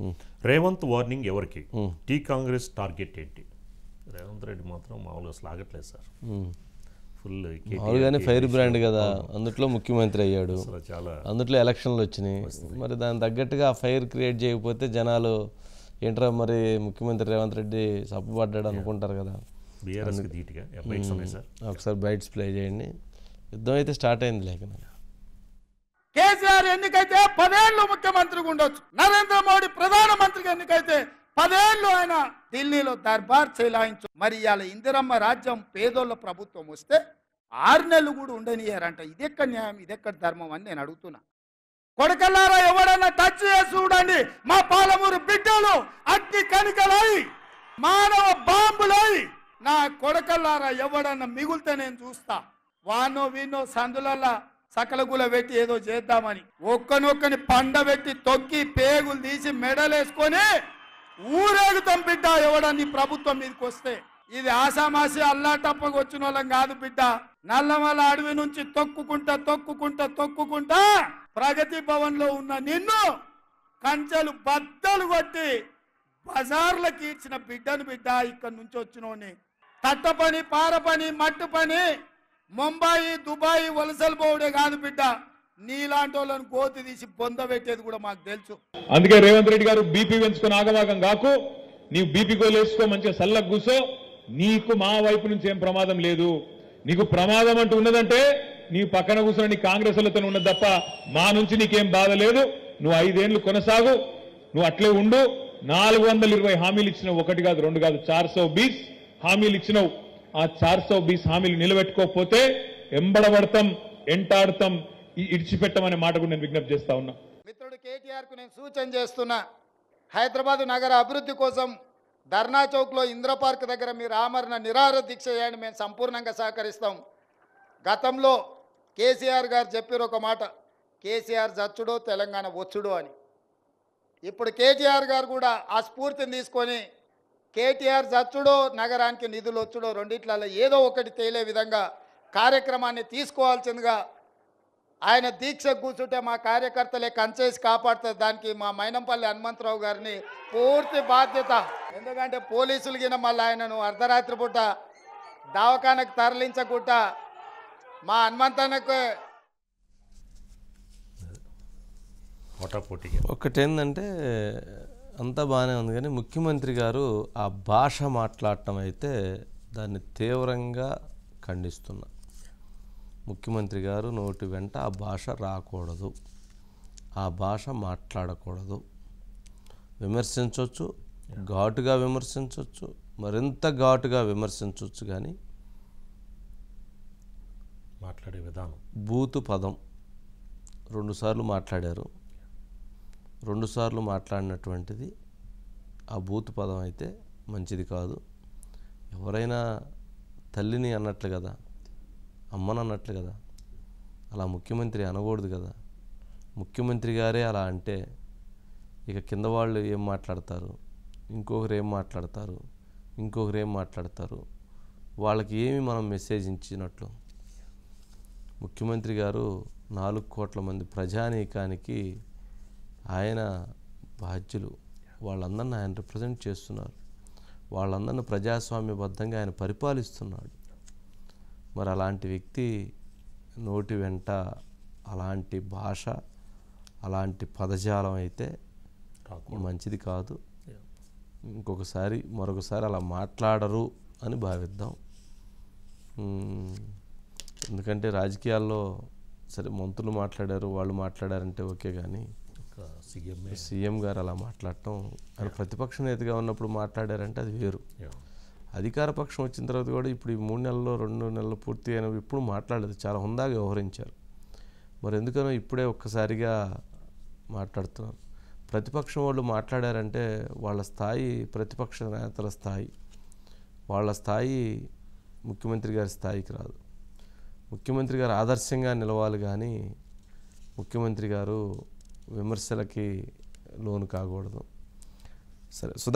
Revanth warning ఎవరికి T Congress target ఏంటి రేవంత్ రెడ్డి మాత్రం మామూలుగా అసలు ఆగట్లేదు సార్ ఫుల్ మామూలుగానే ఫైర్ బ్రాండ్ కదా అందుట్లో ముఖ్యమంత్రి అయ్యాడు అసలు చాలా అందుట్లో ఎలక్షన్లు వచ్చినాయి మరి దాని తగ్గట్టుగా ఆ ఫైర్ క్రియేట్ చేయకపోతే జనాలు ఏంట్రా మరి ముఖ్యమంత్రి రేవంత్ రెడ్డి సప్పబడ్డాడు అనుకుంటారు కదా బీఆర్ఎస్కి ధీటుగా బైక్స్ ఉన్నాయి సార్ ఒకసారి బైట్స్ ప్లే చేయండి యుద్ధం అయితే స్టార్ట్ అయింది లేక కేసీఆర్ ఎన్నికైతే పదేళ్లు ముఖ్యమంత్రిగా ఉండొచ్చు నరేంద్ర మోడీ ప్రధానమంత్రిగా ఎన్నికైతే పదేళ్లు ఆయన ఢిల్లీలో దర్బార్ చెలాయించు మరి ఇవాళ ఇందిరమ్మ రాజ్యం పేదోళ్ళ ప్రభుత్వం వస్తే ఆరు నెలలు కూడా ఉండనియారంట ఇదెక్కడ న్యాయం ఇదెక్కడ ధర్మం అని నేను అడుగుతున్నా కొడకల్లారా ఎవడన్నా టచ్ చేసి చూడండి మా పాలమూరు బిడ్డలు అగ్ని కనికలై మానవ బాంబులై నా కొడకల్లారా ఎవడన్నా మిగులితే నేను చూస్తా వానో వీనో సందులల్లా సకలగుల పెట్టి ఏదో చేద్దామని ఒక్కనొక్కని పండ పెట్టి తొక్కి పేగులు తీసి మెడలేసుకొని ఊరేగుతాం బిడ్డ ఎవడని ప్రభుత్వం మీదకి వస్తే ఇది ఆసామాసి అల్లాటప్పకు వచ్చిన వాళ్ళం కాదు బిడ్డ నల్లమల అడవి నుంచి తొక్కుకుంటా తొక్కుకుంటా తొక్కుకుంటా ప్రగతి భవన్ లో ఉన్న నిన్ను కంచెలు బద్దలు కొట్టి బజార్లకు ఇచ్చిన బిడ్డను బిడ్డ ఇక్కడి నుంచి వచ్చినోని తట్ట పని పార పని మట్టు పని ముంబాయి దుబాయ్ వలసలు పోవడే కాదు బిడ్డ నీలాంటి వాళ్ళని గోతి తీసి బొంద పెట్టేది కూడా మాకు తెలుసు అందుకే రేవంత్ రెడ్డి గారు బీపీ పెంచుకొని ఆగవాగం కాకు నీవు బీపీ గోలు వేసుకో మంచిగా సల్లకు కూసో నీకు మా వైపు నుంచి ఏం ప్రమాదం లేదు నీకు ప్రమాదం అంటూ ఉన్నదంటే నీ పక్కన కూర్చొని నీ కాంగ్రెస్ వాళ్ళతో ఉన్నది తప్ప మా నుంచి నీకేం బాధ లేదు నువ్వు ఐదేళ్లు కొనసాగు నువ్వు అట్లే ఉండు నాలుగు వందల ఇరవై హామీలు ఇచ్చినావు ఒకటి కాదు రెండు కాదు చార్ సో బీస్ హామీలు ఇచ్చినావు ఆ చార్ సో బీస్ హామీలు నిలబెట్టుకోకపోతే ఎంబడబడతాం ఎంటాడతాం ఈ ఇడిచిపెట్టమనే మాట కూడా నేను విజ్ఞప్తి చేస్తా ఉన్నా మిత్రుడు కేటీఆర్ కు నేను సూచన చేస్తున్నా హైదరాబాద్ నగర అభివృద్ధి కోసం ధర్నా చౌక్లో ఇంద్ర పార్క్ దగ్గర మీరు ఆమరణ నిరాహార దీక్ష చేయండి మేము సంపూర్ణంగా సహకరిస్తాం గతంలో కేసీఆర్ గారు చెప్పారు ఒక మాట కేసీఆర్ జచ్చుడో తెలంగాణ వచ్చుడో అని ఇప్పుడు కేటీఆర్ గారు కూడా ఆ స్ఫూర్తిని తీసుకొని కేటీఆర్ జచ్చుడో నగరానికి నిధులు వచ్చుడో రెండిట్లలో ఏదో ఒకటి తేలే విధంగా కార్యక్రమాన్ని తీసుకోవాల్సిందిగా ఆయన దీక్ష కూర్చుంటే మా కార్యకర్తలే కంచేసి కాపాడుతుంది దానికి మా మైనంపల్లి హనుమంతరావు గారిని పూర్తి బాధ్యత ఎందుకంటే పోలీసులు గిన మళ్ళీ ఆయనను అర్ధరాత్రి పూట దవాఖానకు తరలించకుండా మా హనుమంతన్నకు పోటాపోటీగా ఒకటేందంటే అంతా బాగానే ఉంది కానీ ముఖ్యమంత్రి గారు ఆ భాష మాట్లాడటం అయితే దాన్ని తీవ్రంగా ఖండిస్తున్నా ముఖ్యమంత్రి గారు నోటి వెంట ఆ భాష రాకూడదు ఆ భాష మాట్లాడకూడదు విమర్శించవచ్చు ఘాటుగా విమర్శించవచ్చు మరింత ఘాటుగా విమర్శించవచ్చు కానీ మాట్లాడే విధానం బూతు పదం రెండుసార్లు మాట్లాడారు రెండుసార్లు మాట్లాడినటువంటిది ఆ బూతు పదం అయితే మంచిది కాదు ఎవరైనా తల్లిని అన్నట్లు కదా అమ్మని అన్నట్లు కదా అలా ముఖ్యమంత్రి అనకూడదు కదా ముఖ్యమంత్రి గారే అలా అంటే ఇక కింద వాళ్ళు ఏం మాట్లాడతారు ఇంకొకరు ఏం మాట్లాడతారు ఇంకొకరు ఏం మాట్లాడతారు వాళ్ళకి ఏమి మనం మెసేజ్ ఇచ్చినట్లు ముఖ్యమంత్రి గారు నాలుగు కోట్ల మంది ప్రజానీకానికి ఆయన బాధ్యులు వాళ్ళందరిని ఆయన రిప్రజెంట్ చేస్తున్నారు వాళ్ళందరిని ప్రజాస్వామ్యబద్ధంగా ఆయన పరిపాలిస్తున్నాడు మరి అలాంటి వ్యక్తి నోటి వెంట అలాంటి భాష అలాంటి పదజాలం అయితే మంచిది కాదు ఇంకొకసారి మరొకసారి అలా మాట్లాడరు అని భావిద్దాం మ్మ్. ఎందుకంటే రాజకీయాల్లో సరే మంత్రులు మాట్లాడారు వాళ్ళు మాట్లాడారంటే ఓకే కానీ ఒక సీఎంఏ సీఎం గారు అలా మాట్లాడటం ఆయన ప్రతిపక్ష నేతగా ఉన్నప్పుడు మాట్లాడారంటే అది వేరు అధికార పక్షం వచ్చిన తర్వాత కూడా ఇప్పుడు ఈ మూడు నెలల్లో రెండు నెలలు పూర్తి అయిన ఇప్పుడు మాట్లాడలేదు చాలా హుందాగా వ్యవహరించారు మరి ఎందుకనో ఇప్పుడే ఒక్కసారిగా మాట్లాడుతున్నారు ప్రతిపక్షం వాళ్ళు మాట్లాడారంటే వాళ్ళ స్థాయి ప్రతిపక్ష నేతల స్థాయి వాళ్ళ స్థాయి ముఖ్యమంత్రి గారి స్థాయికి రాదు ముఖ్యమంత్రి గారు ఆదర్శంగా నిలవాలి కానీ ముఖ్యమంత్రి గారు విమర్శలకి లోను కాకూడదు సరే సుధా